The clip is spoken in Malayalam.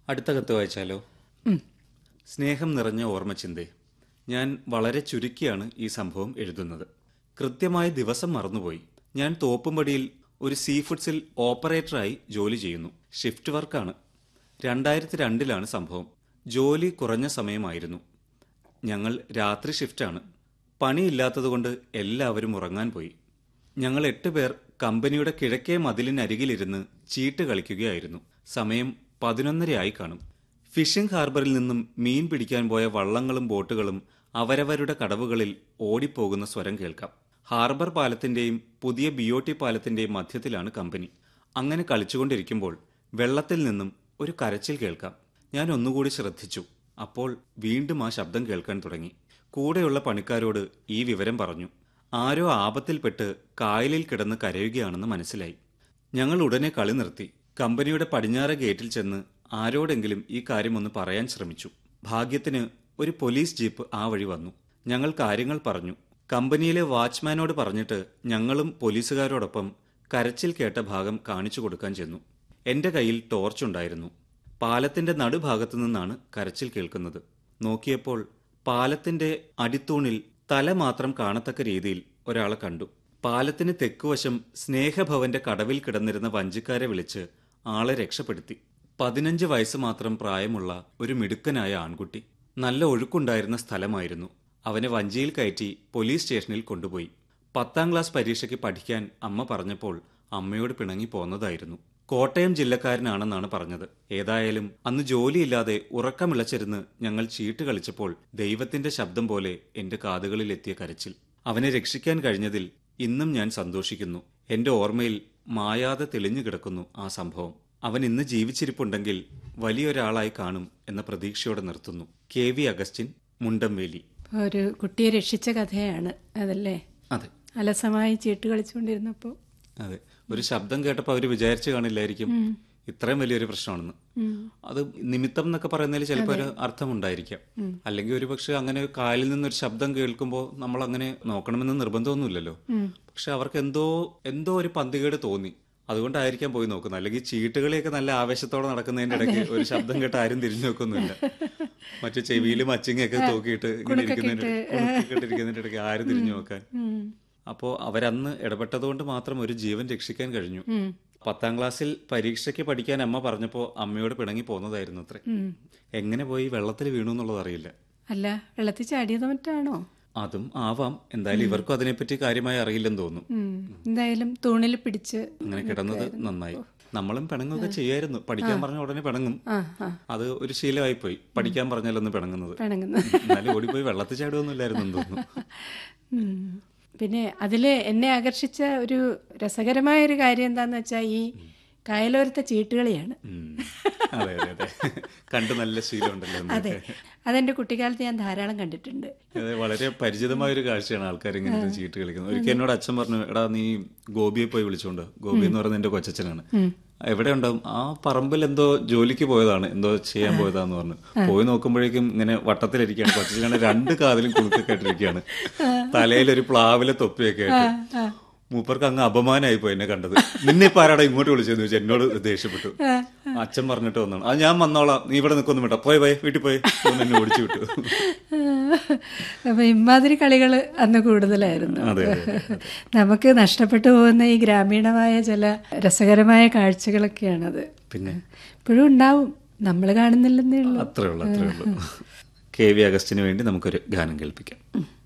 അടുത്ത കത്ത് വായിച്ചാലോ സ്നേഹം നിറഞ്ഞ ഓർമ്മച്ചിന്തേ ഞാൻ വളരെ ചുരുക്കിയാണ് ഈ സംഭവം എഴുതുന്നത് കൃത്യമായ ദിവസം മറന്നുപോയി ഞാൻ തോപ്പുംപടിയിൽ ഒരു സീ ഫുഡ്സിൽ ഓപ്പറേറ്ററായി ജോലി ചെയ്യുന്നു ഷിഫ്റ്റ് വർക്കാണ് രണ്ടായിരത്തി രണ്ടിലാണ് സംഭവം ജോലി കുറഞ്ഞ സമയമായിരുന്നു ഞങ്ങൾ രാത്രി ഷിഫ്റ്റാണ് പണിയില്ലാത്തതുകൊണ്ട് എല്ലാവരും ഉറങ്ങാൻ പോയി ഞങ്ങൾ എട്ട് പേർ കമ്പനിയുടെ കിഴക്കേ മതിലിനരികിലിരുന്ന് ചീട്ട് കളിക്കുകയായിരുന്നു സമയം പതിനൊന്നരയായി കാണും ഫിഷിംഗ് ഹാർബറിൽ നിന്നും മീൻ പിടിക്കാൻ പോയ വള്ളങ്ങളും ബോട്ടുകളും അവരവരുടെ കടവുകളിൽ ഓടിപ്പോകുന്ന സ്വരം കേൾക്കാം ഹാർബർ പാലത്തിന്റെയും പുതിയ ബിയോട്ടി പാലത്തിന്റെയും മധ്യത്തിലാണ് കമ്പനി അങ്ങനെ കളിച്ചുകൊണ്ടിരിക്കുമ്പോൾ വെള്ളത്തിൽ നിന്നും ഒരു കരച്ചിൽ കേൾക്കാം ഞാൻ ഒന്നുകൂടി ശ്രദ്ധിച്ചു അപ്പോൾ വീണ്ടും ആ ശബ്ദം കേൾക്കാൻ തുടങ്ങി കൂടെയുള്ള പണിക്കാരോട് ഈ വിവരം പറഞ്ഞു ആരോ ആപത്തിൽപ്പെട്ട് കായലിൽ കിടന്ന് കരയുകയാണെന്ന് മനസ്സിലായി ഞങ്ങൾ ഉടനെ കളി നിർത്തി കമ്പനിയുടെ പടിഞ്ഞാറ് ഗേറ്റിൽ ചെന്ന് ആരോടെങ്കിലും ഈ കാര്യമൊന്ന് പറയാൻ ശ്രമിച്ചു ഭാഗ്യത്തിന് ഒരു പോലീസ് ജീപ്പ് ആ വഴി വന്നു ഞങ്ങൾ കാര്യങ്ങൾ പറഞ്ഞു കമ്പനിയിലെ വാച്ച്മാനോട് പറഞ്ഞിട്ട് ഞങ്ങളും പോലീസുകാരോടൊപ്പം കരച്ചിൽ കേട്ട ഭാഗം കാണിച്ചു കൊടുക്കാൻ ചെന്നു എന്റെ കയ്യിൽ ടോർച്ചുണ്ടായിരുന്നു പാലത്തിന്റെ നടുഭാഗത്തു നിന്നാണ് കരച്ചിൽ കേൾക്കുന്നത് നോക്കിയപ്പോൾ പാലത്തിന്റെ അടിത്തൂണിൽ തല മാത്രം കാണത്തക്ക രീതിയിൽ ഒരാളെ കണ്ടു പാലത്തിന് തെക്കുവശം സ്നേഹഭവന്റെ കടവിൽ കിടന്നിരുന്ന വഞ്ചിക്കാരെ വിളിച്ച് ആളെ രക്ഷപ്പെടുത്തി പതിനഞ്ച് വയസ്സ് മാത്രം പ്രായമുള്ള ഒരു മിടുക്കനായ ആൺകുട്ടി നല്ല ഒഴുക്കുണ്ടായിരുന്ന സ്ഥലമായിരുന്നു അവനെ വഞ്ചിയിൽ കയറ്റി പോലീസ് സ്റ്റേഷനിൽ കൊണ്ടുപോയി പത്താം ക്ലാസ് പരീക്ഷയ്ക്ക് പഠിക്കാൻ അമ്മ പറഞ്ഞപ്പോൾ അമ്മയോട് പിണങ്ങി പോന്നതായിരുന്നു കോട്ടയം ജില്ലക്കാരനാണെന്നാണ് പറഞ്ഞത് ഏതായാലും അന്ന് ജോലിയില്ലാതെ ഉറക്കമിളച്ചിരുന്ന് ഞങ്ങൾ ചീട്ട് കളിച്ചപ്പോൾ ദൈവത്തിന്റെ ശബ്ദം പോലെ എന്റെ കാതുകളിൽ എത്തിയ കരച്ചിൽ അവനെ രക്ഷിക്കാൻ കഴിഞ്ഞതിൽ ഇന്നും ഞാൻ സന്തോഷിക്കുന്നു എന്റെ ഓർമ്മയിൽ മായാതെ തെളിഞ്ഞു കിടക്കുന്നു ആ സംഭവം അവൻ ഇന്ന് ജീവിച്ചിരിപ്പുണ്ടെങ്കിൽ വലിയൊരാളായി കാണും എന്ന പ്രതീക്ഷയോടെ നിർത്തുന്നു കെ വി അഗസ്റ്റിൻ മുണ്ടംവേലി ഒരു കുട്ടിയെ രക്ഷിച്ച കഥയാണ് അതല്ലേ അതെ അലസമായി ചീട്ട് കളിച്ചുകൊണ്ടിരുന്നപ്പോൾ അതെ ഒരു ശബ്ദം കേട്ടപ്പോൾ അവര് വിചാരിച്ചു കാണില്ലായിരിക്കും ഇത്രയും വലിയൊരു പ്രശ്നമാണെന്ന് അത് നിമിത്തം എന്നൊക്കെ പറയുന്നതിൽ ചിലപ്പോൾ ഒരു അർത്ഥമുണ്ടായിരിക്കാം അല്ലെങ്കിൽ ഒരു പക്ഷെ അങ്ങനെ കാലിൽ നിന്നൊരു ശബ്ദം കേൾക്കുമ്പോൾ നമ്മൾ അങ്ങനെ നോക്കണമെന്ന് നിർബന്ധമൊന്നുമില്ലല്ലോ പക്ഷെ അവർക്ക് എന്തോ എന്തോ ഒരു പന്തികേട് തോന്നി അതുകൊണ്ടായിരിക്കാം പോയി നോക്കുന്നത് അല്ലെങ്കിൽ ചീട്ടുകളിയൊക്കെ നല്ല ആവേശത്തോടെ നടക്കുന്നതിന്റെ ഇടയ്ക്ക് ഒരു ശബ്ദം കേട്ട് ആരും തിരിഞ്ഞു നോക്കൊന്നുമില്ല മറ്റു ചെവിയിലും അച്ചിങ്ങയൊക്കെ തൂക്കിയിട്ട് ഇങ്ങനെ ഇരിക്കുന്നതിന്റെ കുണുക്കിട്ടിരിക്കുന്നതിന്റെ ഇടയ്ക്ക് ആരും തിരിഞ്ഞു നോക്കാൻ അപ്പോൾ അവരന്ന് ഇടപെട്ടതുകൊണ്ട് മാത്രം ഒരു ജീവൻ രക്ഷിക്കാൻ കഴിഞ്ഞു പത്താം ക്ലാസ്സിൽ പരീക്ഷയ്ക്ക് പഠിക്കാൻ അമ്മ പറഞ്ഞപ്പോൾ അമ്മയോട് പിണങ്ങി പോന്നതായിരുന്നു അത്രേ എങ്ങനെ പോയി വെള്ളത്തിൽ വീണു എന്നുള്ളത് അറിയില്ല അല്ല വെള്ളത്തിൽ ചാടിയത് മറ്റാണോ അതും ആവാം എന്തായാലും ഇവർക്കും അതിനെപ്പറ്റി കാര്യമായി അറിയില്ലെന്ന് തോന്നുന്നു ഉം. എന്തായാലും തൂണിൽ പിടിച്ച് അങ്ങനെ കിടന്നത് നന്നായി നമ്മളും പിണങ്ങുകയൊക്കെ ചെയ്യായിരുന്നു പഠിക്കാൻ പറഞ്ഞ ഉടനെ പിണങ്ങും ആ ആ അത് ഒരു ശീലമായി പോയി പഠിക്കാൻ പറഞ്ഞാലൊന്ന് പിണങ്ങുന്നത് പിണങ്ങുന്നു എന്നാലും ഓടിപ്പോയി വെള്ളത്തിൽ ചാടുകയൊന്നുമില്ലായിരുന്നു എന്ന് തോന്നുന്നു ഉം. പിന്നെ അതിൽ എന്നെ ആകർഷിച്ച ഒരു രസകരമായ ഒരു കാര്യം എന്താന്ന് വെച്ചാൽ ഈ കായലോരത്തെ ചീട്ടുകളിയാണ് ഉം. അതെ അതെ അതെ കണ്ട് നല്ല ശീലമുണ്ടല്ലോ അതെ എന്നൊക്കെ. അതെന്റെ കുട്ടിക്കാലത്ത് ഞാൻ ധാരാളം കണ്ടിട്ടുണ്ട് അതെ വളരെ പരിചിതമായ ഒരു കാഴ്ചയാണ് ആൾക്കാർ ഇങ്ങനെ ഇരുന്ന് ചീട്ട് കളിക്കുന്നത് ഒരിക്കൽ എന്നോട് അച്ഛൻ പറഞ്ഞു എടാ നീ ഗോപിയെ പോയി വിളിച്ചോണ്ട് ഗോപി എന്ന് പറയുന്നത് എന്റെ കൊച്ചച്ഛനാണ് എവിടെ ഉണ്ടാവും ആ പറമ്പിൽ എന്തോ ജോലിക്ക് പോയതാണ് എന്തോ ചെയ്യാൻ പോയതാന്ന് പറഞ്ഞു പോയി നോക്കുമ്പോഴേക്കും ഇങ്ങനെ വട്ടത്തിലിരിക്കുകയാണ് കൊച്ചച്ഛനാണ് രണ്ട് കാതിലും കുണുക്കൊക്കെ ആയിട്ടിരിക്കുകയാണ് തലയിൽ ഒരു പ്ലാവിലെ തൊപ്പിയൊക്കെ ആയിട്ട് മൂപ്പർക്ക് അങ്ങ് അപമാനമായി പോയി എന്നെ കണ്ടത് നിന്നെ ഇപ്പൊ ആരാടാ ഇങ്ങോട്ട് വിളിച്ചെന്ന് ചോദിച്ചു എന്നോട് ദേഷ്യപ്പെട്ടു അച്ഛൻ പറഞ്ഞിട്ട് വന്നാണ് അത് ഞാൻ വന്നോളാം നീ ഇവിടെ നിൽക്കൊന്നും വിട്ടോ പോയി പോയി വീട്ടിൽ പോയി എന്ന് എന്നെ ഓടിച്ചു വിട്ടു അപ്പൊ ഇമാതിരി കളികൾ അന്ന് കൂടുതലായിരുന്നു അതെ, അതെ, നമുക്ക് നഷ്ടപ്പെട്ടു പോകുന്ന ഈ ഗ്രാമീണമായ ചില രസകരമായ കാഴ്ചകളൊക്കെയാണത് പിന്നെ ഇപ്പോഴും ഉണ്ടാവും നമ്മൾ കാണുന്നില്ലെന്നേ ഉള്ളൂ അത്രേ ഉള്ളൂ അത്രേ ഉള്ളൂ കെ വി അഗസ്റ്റിന് വേണ്ടി നമുക്കൊരു ഗാനം കേൾപ്പിക്കാം